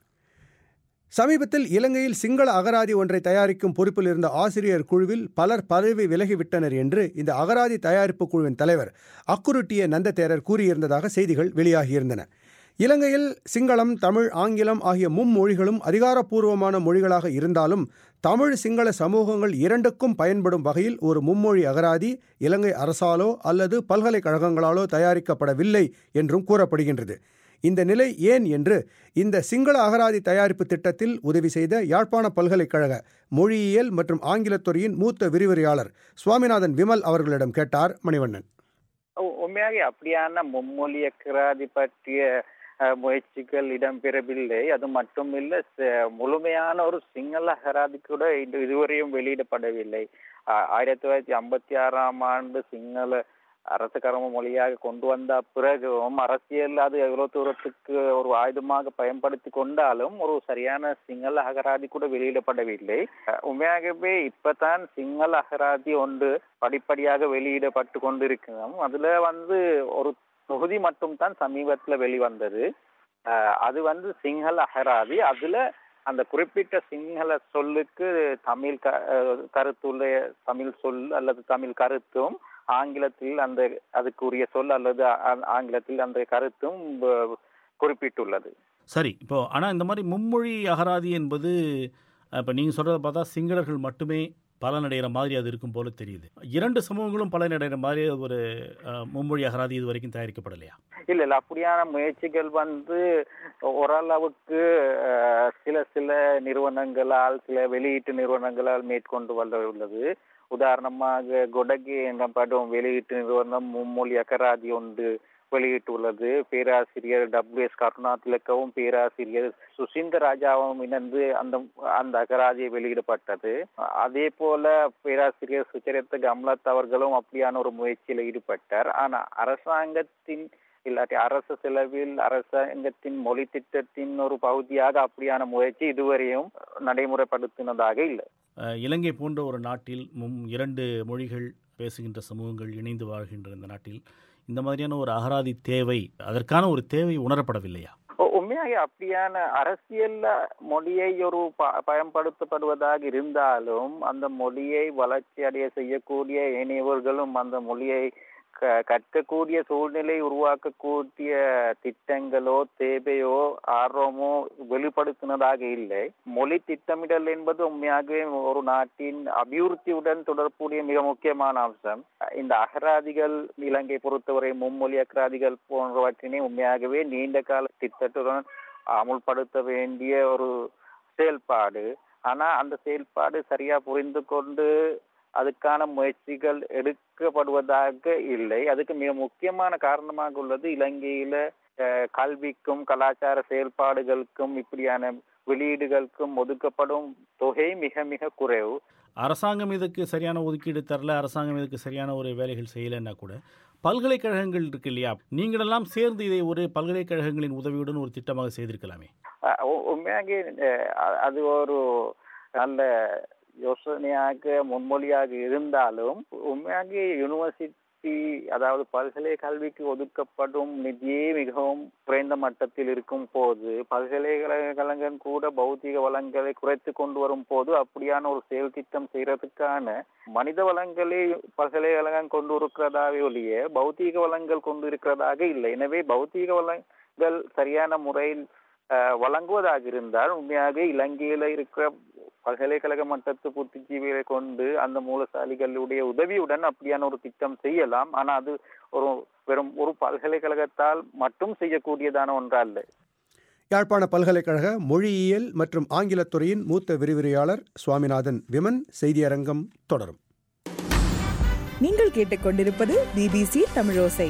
சமீபத்தில் இலங்கையில் சிங்கள அகராதி ஒன்றை தயாரிக்கும் பொறுப்பில் இருந்த ஆசிரியர் குழுவில் பலர் பதவி விலகிவிட்டனர் என்று இந்த அகராதி தயாரிப்பு குழுவின் தலைவர் அக்குருட்டிய நந்ததேரர் கூறியிருந்ததாக செய்திகள் வெளியாகியிருந்தன இலங்கையில் சிங்களம் தமிழ் ஆங்கிலம் ஆகிய மும்மொழிகளும் அதிகாரப்பூர்வமான மொழிகளாக இருந்தாலும் தமிழ் சிங்கள சமூகங்கள் இரண்டுக்கும் பயன்படும் வகையில் ஒரு மும்மொழி அகராதி இலங்கை அரசாலோ அல்லது பல்கலைக்கழகங்களாலோ தயாரிக்கப்படவில்லை என்றும் கூறப்படுகின்றது இந்த நிலை ஏன் என்று இந்த சிங்கள அகராதி தயாரிப்பு திட்டத்தில் உதவி செய்த யாழ்ப்பாண பல்கலைக்கழக மொழியியல் மற்றும் ஆங்கிலத்துறையின் மூத்த விரிவுரையாளர் சுவாமிநாதன் விமல் அவர்களிடம் கேட்டார் மணிவண்ணன் உண்மையாக அப்படியான மும்மொழி அகராதி பற்றிய முயற்சிகள் இடம்பெறவில்லை அது மட்டுமில்ல முழுமையான ஒரு சிங்கள அகராதி கூட இதுவரையும் வெளியிடப்படவில்லை ஆயிரத்தி தொள்ளாயிரத்தி ஐம்பத்தி ஆறாம் ஆண்டு சிங்கள அரசு கர்ம மொழியாக கொண்டு வந்த பிறகும் அரசியல் அது எவ்வளவு தூரத்துக்கு ஒரு ஆயுதமாக பயன்படுத்தி கொண்டாலும் ஒரு சரியான சிங்கள அகராதி கூட வெளியிடப்படவில்லை உண்மையாகவே இப்பதான் சிங்கள அகராதி ஒன்று படிப்படியாக வெளியிடப்பட்டு கொண்டிருக்கிறோம் அதுல வந்து ஒரு தொகுதி மட்டும் தான் சமீபத்துல வெளிவந்தது அது வந்து சிங்கள அகராதி அதுல அந்த குறிப்பிட்ட சிங்கள சொல்லுக்கு தமிழ் க கருத்துள்ள தமிழ் சொல் அல்லது தமிழ் கருத்தும் ஆங்கிலத்தில் அந்த அதுக்குரிய சொல் அல்லது ஆங்கிலத்தில் அந்த கருத்தும் குறிப்பிட்டுள்ளது சரி இப்போ ஆனால் இந்த மாதிரி மும்மொழி அகராதி என்பது இப்போ நீங்கள் சொல்கிறத பார்த்தா சிங்களர்கள் மட்டுமே பலனடைகிற மாதிரி அது இருக்கும் போல தெரியுது இரண்டு சமூகங்களும் பலனடைகிற மாதிரி ஒரு மும்மொழி அகராதி இது வரைக்கும் தயாரிக்கப்படலையா இல்ல இல்ல அப்படியான முயற்சிகள் வந்து ஓரளவுக்கு சில சில நிறுவனங்களால் சில வெளியீட்டு நிறுவனங்களால் மேற்கொண்டு வர உள்ளது உதாரணமாக கொடகி எனப்படும் வெளியீட்டு நிறுவனம் மும்மொழி அகராதி ஒன்று வெளியிட்டுள்ளது பேராசிரியர் டபிள்யூ எஸ் கருணா திலக்கவும் பேராசிரியர் சுசீந்த ராஜாவும் இணைந்து அந்த அந்த அகராதியை வெளியிடப்பட்டது அதே போல பேராசிரியர் சுச்சரித்த கம்லத் அவர்களும் அப்படியான ஒரு முயற்சியில் ஈடுபட்டார் ஆனா அரசாங்கத்தின் இல்லாட்டி அரசு செலவில் அரசாங்கத்தின் மொழி திட்டத்தின் ஒரு பகுதியாக அப்படியான முயற்சி இதுவரையும் நடைமுறைப்படுத்தினதாக இல்லை இலங்கை போன்ற ஒரு நாட்டில் மும் இரண்டு மொழிகள் பேசுகின்ற சமூகங்கள் இணைந்து வாழ்கின்ற இந்த நாட்டில் இந்த மாதிரியான ஒரு அகராதி தேவை அதற்கான ஒரு தேவை உணரப்படவில்லையா உ- உண்மையாக அப்படியான அரசியல்ல மொழியை ஒரு ப- பயன்படுத்தப்படுவதாக இருந்தாலும் அந்த மொழியை வளர்ச்சி அடைய செய்யக்கூடிய இணையவர்களும் அந்த மொழியை க- கற்கக்கூடிய சூழ்நிலை உருவாக்கக்கூடிய திட்டங்களோ தேவையோ ஆர்வமோ வெளிப்படுத்தினதாக இல்லை மொழி திட்டமிடல் என்பது உண்மையாகவே ஒரு நாட்டின் அபிவிருத்தியுடன் தொடர்புடைய மிக முக்கியமான அம்சம் இந்த அகராதிகள் இலங்கை பொறுத்தவரை மும்மொழி அகராதிகள் போன்றவற்றினை உண்மையாகவே நீண்ட கால திட்டத்துடன் அமுல்படுத்த வேண்டிய ஒரு செயல்பாடு ஆனா அந்த செயல்பாடு சரியா புரிந்து கொண்டு அதுக்கான முயற்சிகள் எடுக்கப்படுவதாக இல்லை அதுக்கு மிக முக்கியமான காரணமாக உள்ளது இலங்கையில அஹ், கல்விக்கும் கலாச்சார செயல்பாடுகளுக்கும் இப்படியான வெளியீடுகளுக்கும் ஒதுக்கப்படும் தொகை மிக மிக குறைவு அரசாங்கம் இதுக்கு சரியான ஒதுக்கீடு தரல அரசாங்கம் இதுக்கு சரியான ஒரு வேலைகள் செய்யலைன்னா கூட பல்கலைக்கழகங்கள் இருக்கு இல்லையா நீங்களெல்லாம் சேர்ந்து இதை ஒரு பல்கலைக்கழகங்களின் உதவியுடன் ஒரு திட்டமாக செய்திருக்கலாமே அஹ் உ- உண்மையாக அஹ் அ- அது ஒரு நல்ல யோசனையாக முன்மொழியாக இருந்தாலும் உண்மையாக யூனிவர்சிட்டி அதாவது பல்கலை கல்விக்கு ஒதுக்கப்படும் நிதியே மிகவும் குறைந்த மட்டத்தில் இருக்கும் போது பல்கலைக்கழகங்கள் கூட பௌத்திக வளங்களை குறைத்து கொண்டு வரும் போது அப்படியான ஒரு செயல் திட்டம் செய்யறதுக்கான மனித வளங்களே பல்கலைக்கழகம் கொண்டு இருக்கிறதாவே ஒழிய பௌத்தீக வளங்கள் கொண்டு இருக்கிறதாக இல்லை எனவே பௌத்தீக வளங்கள் சரியான முறையில் அஹ், வழங்குவதாக இருந்தால் உண்மையாக இலங்கையில இருக்கிற பல்கலைக்கழக மட்டத்து புத்திஜீவிகளை கொண்டு அந்த மூலசாலிகளுடைய உதவியுடன் அப்படியான ஒரு திட்டம் செய்யலாம் ஆனா அது ஒரு வெறும் ஒரு பல்கலைக்கழகத்தால் மட்டும் செய்யக்கூடியதான ஒன்றல்ல யாழ்ப்பாண பல்கலைக்கழக மொழியியல் மற்றும் ஆங்கிலத் துறையின் மூத்த விரிவுரையாளர் சுவாமிநாதன் விமன் செய்தியரங்கம் தொடரும் நீங்கள் கேட்டுக்கொண்டிருப்பது பிபிசி தமிழோசை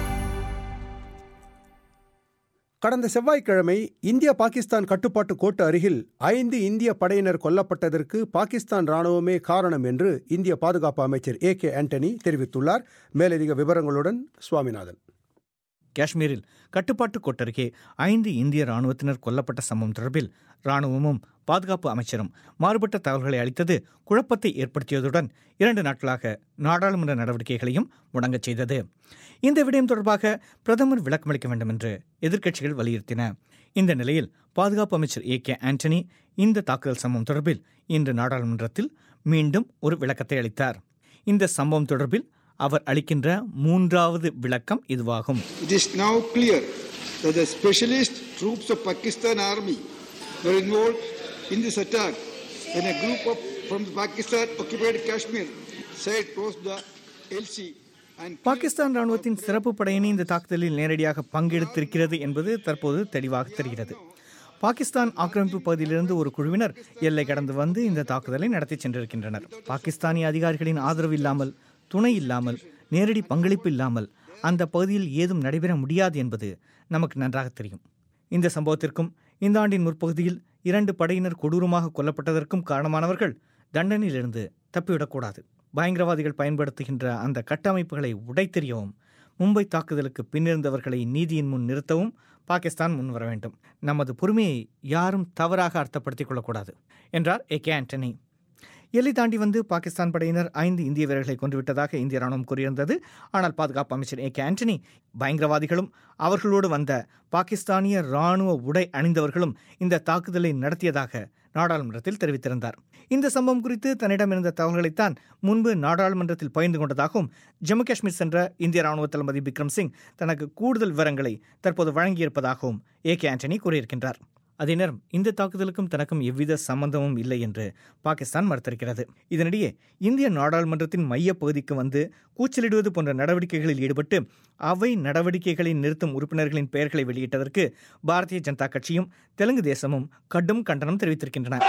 கடந்த செவ்வாய்க்கிழமை இந்திய பாகிஸ்தான் கட்டுப்பாட்டு கோட்டு அருகில் ஐந்து இந்திய படையினர் கொல்லப்பட்டதற்கு பாகிஸ்தான் ராணுவமே காரணம் என்று இந்திய பாதுகாப்பு அமைச்சர் ஏ கே ஆண்டனி தெரிவித்துள்ளார் மேலதிக விவரங்களுடன் சுவாமிநாதன் காஷ்மீரில் கட்டுப்பாட்டு கோட்டருகே ஐந்து இந்திய ராணுவத்தினர் கொல்லப்பட்ட சம்பவம் தொடர்பில் ராணுவமும் பாதுகாப்பு அமைச்சரும் மாறுபட்ட தகவல்களை அளித்தது குழப்பத்தை ஏற்படுத்தியதுடன் இரண்டு நாட்களாக நாடாளுமன்ற நடவடிக்கைகளையும் முடங்கச் செய்தது இந்த விடயம் தொடர்பாக பிரதமர் விளக்கமளிக்க வேண்டும் என்று எதிர்க்கட்சிகள் வலியுறுத்தின இந்த நிலையில் பாதுகாப்பு அமைச்சர் ஏ கே ஆண்டனி இந்த தாக்குதல் சம்பவம் தொடர்பில் இன்று நாடாளுமன்றத்தில் மீண்டும் ஒரு விளக்கத்தை அளித்தார் இந்த சம்பவம் தொடர்பில் அவர் அளிக்கின்ற மூன்றாவது விளக்கம் இதுவாகும் It is now clear that the specialist troops of Pakistan Army were involved in this attack when a group of from the Pakistan occupied Kashmir said crossed the LC and Pakistan ராணுவத்தின் சிறப்பு படையினை இந்த தாக்குதலில் நேரடியாக பங்கெடுத்திருக்கிறது என்பது தற்போது தெளிவாக தெரிகிறது பாகிஸ்தான் ஆக்கிரமிப்பு பகுதியிலிருந்து ஒரு குழுவினர் எல்லை கடந்து வந்து இந்த தாக்குதலை நடத்தி சென்றிருக்கின்றனர் பாகிஸ்தானிய அதிகாரிகளின் ஆதரவு இல்லாமல் துணை இல்லாமல் நேரடி பங்களிப்பு இல்லாமல் அந்த பகுதியில் ஏதும் நடைபெற முடியாது என்பது நமக்கு நன்றாக தெரியும் இந்த சம்பவத்திற்கும் இந்த ஆண்டின் முற்பகுதியில் இரண்டு படையினர் கொடூரமாக கொல்லப்பட்டதற்கும் காரணமானவர்கள் தண்டனையிலிருந்து தப்பிவிடக்கூடாது பயங்கரவாதிகள் பயன்படுத்துகின்ற அந்த கட்டமைப்புகளை உடைத்தெறியவும் மும்பை தாக்குதலுக்கு பின்னிருந்தவர்களை நீதியின் முன் நிறுத்தவும் பாகிஸ்தான் முன்வர வேண்டும் நமது பொறுமையை யாரும் தவறாக அர்த்தப்படுத்திக் கொள்ளக்கூடாது என்றார் ஏ கே ஆண்டனி எல்லை தாண்டி வந்து பாகிஸ்தான் படையினர் ஐந்து இந்திய வீரர்களை கொன்றுவிட்டதாக இந்திய ராணுவம் கூறியிருந்தது ஆனால் பாதுகாப்பு அமைச்சர் ஏ கே ஆண்டனி பயங்கரவாதிகளும் அவர்களோடு வந்த பாகிஸ்தானிய ராணுவ உடை அணிந்தவர்களும் இந்த தாக்குதலை நடத்தியதாக நாடாளுமன்றத்தில் தெரிவித்திருந்தார் இந்த சம்பவம் குறித்து தன்னிடம் இருந்த தகவல்களைத்தான் முன்பு நாடாளுமன்றத்தில் பகிர்ந்து கொண்டதாகவும் ஜம்மு காஷ்மீர் சென்ற இந்திய ராணுவ தளபதி விக்ரம் சிங் தனக்கு கூடுதல் விவரங்களை தற்போது வழங்கியிருப்பதாகவும் ஏ கே ஆண்டனி கூறியிருக்கின்றார் அதே நேரம் இந்த தாக்குதலுக்கும் தனக்கும் எவ்வித சம்பந்தமும் இல்லை என்று பாகிஸ்தான் மறுத்திருக்கிறது இதனிடையே இந்திய நாடாளுமன்றத்தின் மையப் பகுதிக்கு வந்து கூச்சலிடுவது போன்ற நடவடிக்கைகளில் ஈடுபட்டு அவை நடவடிக்கைகளை நிறுத்தும் உறுப்பினர்களின் பெயர்களை வெளியிட்டதற்கு பாரதிய ஜனதா கட்சியும் தெலுங்கு தேசமும் கடும் கண்டனம் தெரிவித்திருக்கின்றன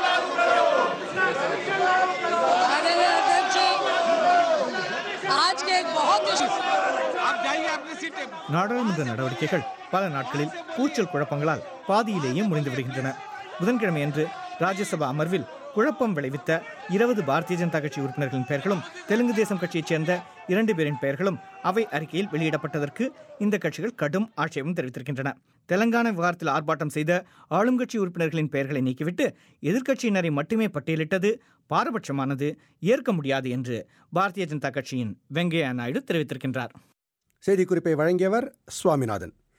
आज के एक बहुत நாடாளுமன்ற நடவடிக்கைகள் பல நாட்களில் கூச்சல் குழப்பங்களால் பாதியிலேயே முடிந்து விடுகின்றன புதன்கிழமையன்று ராஜ்யசபா அமர்வில் குழப்பம் விளைவித்த இருபது பாரதிய ஜனதா கட்சி உறுப்பினர்களின் பெயர்களும் தெலுங்கு தேசம் கட்சியைச் சேர்ந்த இரண்டு பேரின் பெயர்களும் அவை அறிக்கையில் வெளியிடப்பட்டதற்கு இந்த கட்சிகள் கடும் ஆட்சேபம் தெரிவித்திருக்கின்றன தெலங்கானா விவகாரத்தில் ஆர்ப்பாட்டம் செய்த ஆளும் கட்சி உறுப்பினர்களின் பெயர்களை நீக்கிவிட்டு எதிர்க்கட்சியினரை மட்டுமே பட்டியலிட்டது பாரபட்சமானது ஏற்க முடியாது என்று பாரதிய ஜனதா கட்சியின் வெங்கையா நாயுடு தெரிவித்திருக்கின்றார் செய்திக்குறிப்பை வழங்கியவர் சுவாமிநாதன்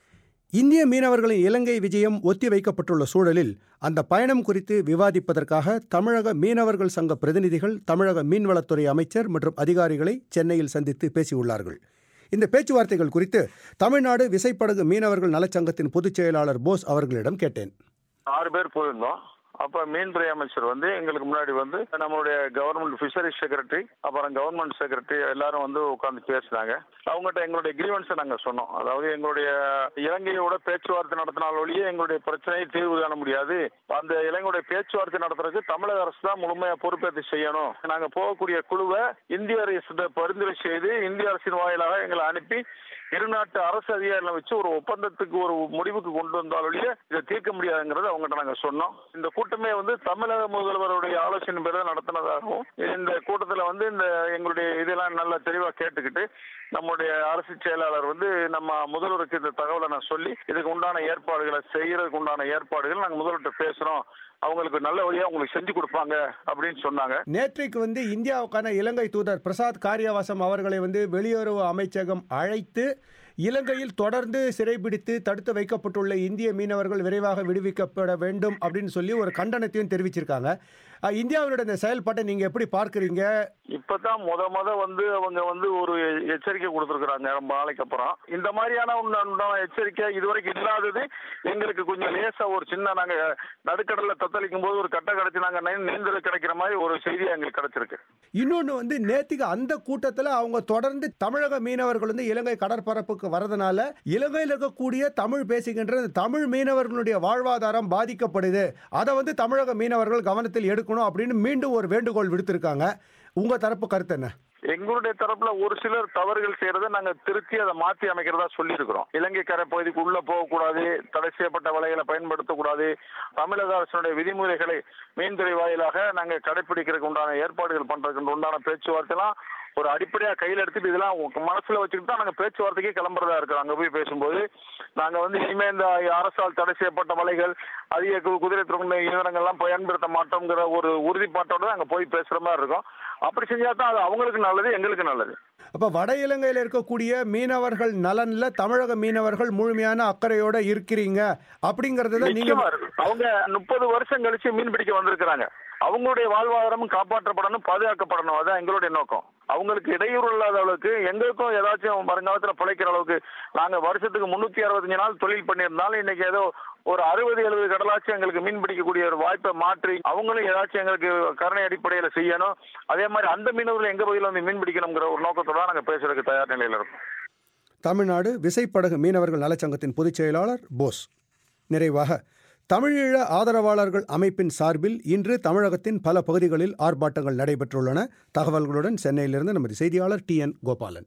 இந்திய மீனவர்களின் இலங்கை விஜயம் ஒத்தி வைக்கப்பட்டுள்ள சூழலில் அந்த பயணம் குறித்து விவாதிப்பதற்காக தமிழக மீனவர்கள் சங்க பிரதிநிதிகள் தமிழக மீன்வளத்துறை அமைச்சர் மற்றும் அதிகாரிகளை சென்னையில் சந்தித்து பேசியுள்ளார்கள் இந்த பேச்சுவார்த்தைகள் குறித்து தமிழ்நாடு விசைப்படகு மீனவர்கள் நலச்சங்கத்தின் பொதுச் செயலாளர் போஸ் அவர்களிடம் கேட்டேன் ஆறு பேர் போயிருந்தோம் அப்ப மீன்துறை அமைச்சர் வந்து எங்களுக்கு முன்னாடி வந்து நம்மளுடைய கவர்மெண்ட் ஃபிஷரிஸ் செக்ரட்டரி அப்புறம் கவர்மெண்ட் செக்ரட்டரி எல்லாரும் வந்து உட்கார்ந்து பேசினாங்க அவங்ககிட்ட எங்களுடைய கிரீவன்ஸை நாங்க சொன்னோம் அதாவது எங்களுடைய இலங்கையோட பேச்சுவார்த்தை நடத்தினால் ஒழிய எங்களுடைய பிரச்சனையை தீர்வு காண முடியாது அந்த இலங்கையுடைய பேச்சுவார்த்தை நடத்துறதுக்கு தமிழக அரசு தான் முழுமையா பொறுப்பேற்று செய்யணும் நாங்க போகக்கூடிய குழுவை இந்திய அரசு பரிந்துரை செய்து இந்திய அரசின் வாயிலாக எங்களை அனுப்பி இருநாட்டு அரசு அதிகாரிகளை வச்சு ஒரு ஒப்பந்தத்துக்கு ஒரு முடிவுக்கு கொண்டு வந்தாலொழிய இதை தீர்க்க முடியாதுங்கிறது அவங்ககிட்ட நாங்க சொன்னோம் இந்த கூட்டமே வந்து தமிழக முதல்வருடைய ஆலோசனை பேர் நடத்தினதாகவும் இந்த கூட்டத்தில் வந்து இந்த எங்களுடைய இதெல்லாம் நல்லா தெளிவா கேட்டுக்கிட்டு நம்முடைய அரசு செயலாளர் வந்து நம்ம முதல்வருக்கு இந்த தகவலை நான் சொல்லி இதுக்கு உண்டான ஏற்பாடுகளை செய்யறதுக்கு உண்டான ஏற்பாடுகள் நாங்கள் முதல்வர்கிட்ட பேசுறோம் அவங்களுக்கு நல்ல வழியா உங்களுக்கு செஞ்சு கொடுப்பாங்க அப்படின்னு சொன்னாங்க நேற்றைக்கு வந்து இந்தியாவுக்கான இலங்கை தூதர் பிரசாத் காரியவாசம் அவர்களை வந்து வெளியுறவு அமைச்சகம் அழைத்து இலங்கையில் தொடர்ந்து சிறைபிடித்து தடுத்து வைக்கப்பட்டுள்ள இந்திய மீனவர்கள் விரைவாக விடுவிக்கப்பட வேண்டும் அப்படின்னு சொல்லி ஒரு கண்டனத்தையும் தெரிவிச்சிருக்காங்க அஹ், இந்தியாவினுடைய இந்த செயல்பாட்டை நீங்க எப்படி பார்க்கறீங்க இப்பதான் முத முத வந்து அவங்க வந்து ஒரு எச்சரிக்கை கொடுத்துருக்காங்க ரொம்ப நாளைக்கு அப்புறம் இந்த மாதிரியான உண்ட- உண்டான எச்சரிக்கை இதுவரைக்கும் இல்லாதது எங்களுக்கு கொஞ்சம் லேசா ஒரு சின்ன நாங்க நடுக்கடல்ல தத்தளிக்கும் போது ஒரு கட்ட கிடைச்சு நாங்க நீ- நீந்தல் கிடைக்கிற மாதிரி ஒரு செய்தி எங்களுக்கு கிடைச்சிருக்கு இன்னொன்று வந்து நேத்திக்கு அந்த கூட்டத்தில் அவங்க தொடர்ந்து தமிழக மீனவர்கள் வந்து இலங்கை கடற்பரப்புக்கு வரதுனால இலங்கையில் இருக்கக்கூடிய தமிழ் பேசுகின்ற இந்த தமிழ் மீனவர்களுடைய வாழ்வாதாரம் பாதிக்கப்படுது அதை வந்து தமிழக மீனவர்கள் கவனத்தில் எடுக்கணும் அப்படின்னு மீண்டும் ஒரு வேண்டுகோள் விடுத்திருக்காங்க உங்க தரப்பு கருத்து என்ன எங்களுடைய தரப்புல ஒரு சிலர் தவறுகள் செய்யறதை நாங்க திருத்தி அதை மாற்றி அமைக்கிறதா சொல்லியிருக்கிறோம் இலங்கை கரை பகுதிக்கு உள்ள போகக்கூடாது தடை செய்யப்பட்ட வலைகளை பயன்படுத்தக்கூடாது தமிழக அரசினுடைய விதிமுறைகளை மீன்துறை வாயிலாக நாங்க கடைபிடிக்கிறதுக்கு உண்டான ஏற்பாடுகள் பண்றதுக்கு உண்டான பேச்சுவார்த்தைலாம் ஒரு அடிப்படையா கையில் எடுத்துட்டு இதெல்லாம் உங்க மனசுல வச்சுக்கிட்டு தான் நாங்க பேச்சுவார்த்தைக்கே கிளம்புறதா இருக்கிறோம் அங்க போய் பேசும்போது நாங்க வந்து இனிமே இந்த அரசால் தடை செய்யப்பட்ட வலைகள் அதிக கு- குதிரை துறந்த இயந்திரங்கள்லாம் பயன்படுத்த மாட்டோங்கிற ஒரு உறுதிப்பாட்டோட தான் அங்க போய் பேசுற மாதிரி இருக்கும் அப்படி செஞ்சா தான் அது அவங்களுக்கு நல்லது எங்களுக்கு நல்லது அப்ப வட இலங்கையில் இருக்கக்கூடிய மீனவர்கள் நலன்ல தமிழக மீனவர்கள் முழுமையான அக்கறையோட இருக்கிறீங்க அப்படிங்கறத நீங்க நிச்சயமா இருக்கு அவங்க முப்பது வருஷம் கழிச்சு மீன் பிடிக்க வந்திருக்கிறாங்க அவங்களுடைய வாழ்வாதாரமும் காப்பாற்றப்படணும் பாதுகாக்கப்படணும் அதான் எங்களுடைய நோக்கம் அவங்களுக்கு இடையூறு இல்லாத அளவுக்கு எங்களுக்கும் ஏதாச்சும் வருங்காலத்துல பிழைக்கிற அளவுக்கு நாங்க வருஷத்துக்கு முன்னூத்தி அறுபத்தஞ்சு நாள் தொழில் பண்ணியிருந்தாலும் இன்னைக்கு ஏதோ ஒரு அறுபது எழுபது கடலாச்சும் எங்களுக்கு மீன் பிடிக்கக்கூடிய ஒரு வாய்ப்பை மாற்றி அவங்களும் ஏதாச்சும் எங்களுக்கு கருணை அடிப்படையில செய்யணும் அதே மாதிரி அந்த மீனவர்கள் எங்க பகுதியில் வந்து மீன் பிடிக்கணுங்கிற ஒரு நோக்கத்தோட தான் நாங்க பேசுறதுக்கு தயார் நிலையில இருக்கோம் தமிழ்நாடு விசைப்படகு மீனவர்கள் நலச்சங்கத்தின் பொதுச் செயலாளர் போஸ் நிறைவாக தமிழீழ ஆதரவாளர்கள் அமைப்பின் சார்பில் இன்று தமிழகத்தின் பல பகுதிகளில் ஆர்ப்பாட்டங்கள் நடைபெற்றுள்ளன தகவல்களுடன் சென்னையிலிருந்து நமது செய்தியாளர் டி என் கோபாலன்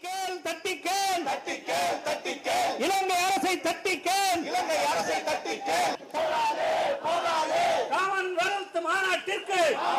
இலங்கை அரசை தட்டிக்கேன் இலங்கை அரசை தட்டிக்கேன் காமன்வெல்த் மாநாட்டிற்கு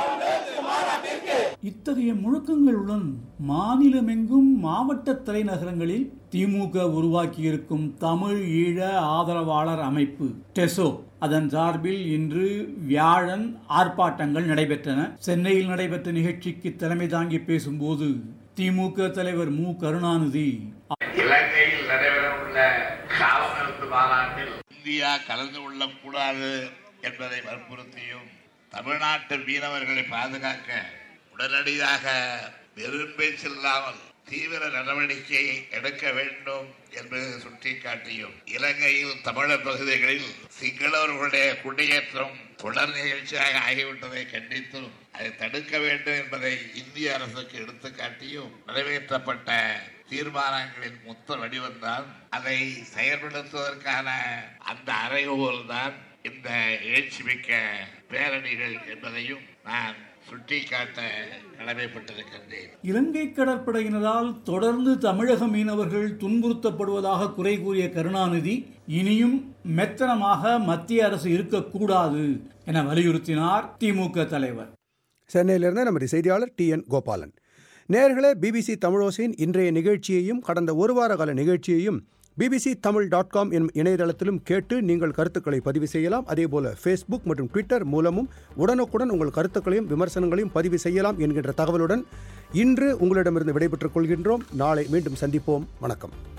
இத்தகைய முழக்கங்களுடன் மாநிலமெங்கும் மாவட்ட தலைநகரங்களில் திமுக உருவாக்கியிருக்கும் தமிழ் ஈழ ஆதரவாளர் அமைப்பு டெசோ அதன் சார்பில் இன்று வியாழன் ஆர்ப்பாட்டங்கள் நடைபெற்றன சென்னையில் நடைபெற்ற நிகழ்ச்சிக்கு தலைமை தாங்கி பேசும்போது திமுக தலைவர் மு கருணாநிதி இலங்கையில் நடைபெறவுள்ள காவலர்த்து மாநாட்டில் இந்தியா கலந்து கொள்ளக்கூடாது என்பதை வற்புறுத்தியும் தமிழ்நாட்டு மீனவர்களை பாதுகாக்க உடனடியாக வெறும் பேச்சில்லாமல் தீவிர நடவடிக்கை எடுக்க வேண்டும் என்பதை சுட்டிக்காட்டியும் இலங்கையில் தமிழர் பகுதிகளில் சிங்களவர்களுடைய குடியேற்றம் தொடர் நிகழ்ச்சியாக ஆகிவிட்டதை கண்டித்தும் அதை தடுக்க வேண்டும் என்பதை இந்திய அரசுக்கு எடுத்துக்காட்டியும் நிறைவேற்றப்பட்ட தீர்மானங்களின் மொத்த வடிவம்தான் அதை செயல்படுத்துவதற்கான அந்த அறைகோல் தான் இந்த எழுச்சிமிக்க பேரணிகள் என்பதையும் நான் சுட்டிக்காட்ட கடமைப்பட்டிருக்கின்றேன் இலங்கை கடற்படையினரால் தொடர்ந்து தமிழக மீனவர்கள் துன்புறுத்தப்படுவதாக குறை கூறிய கருணாநிதி இனியும் மெத்தனமாக மத்திய அரசு இருக்கக்கூடாது என வலியுறுத்தினார் திமுக தலைவர் சென்னையிலிருந்து நமது செய்தியாளர் டி என் கோபாலன் நேர்களே பிபிசி தமிழோசையின் இன்றைய நிகழ்ச்சியையும் கடந்த ஒரு வார கால நிகழ்ச்சியையும் பிபிசி தமிழ் டாட் காம் எனும் இணையதளத்திலும் கேட்டு நீங்கள் கருத்துக்களை பதிவு செய்யலாம் அதேபோல ஃபேஸ்புக் மற்றும் ட்விட்டர் மூலமும் உடனுக்குடன் உங்கள் கருத்துக்களையும் விமர்சனங்களையும் பதிவு செய்யலாம் என்கின்ற தகவலுடன் இன்று உங்களிடமிருந்து விடைபெற்றுக் கொள்கின்றோம் நாளை மீண்டும் சந்திப்போம் வணக்கம்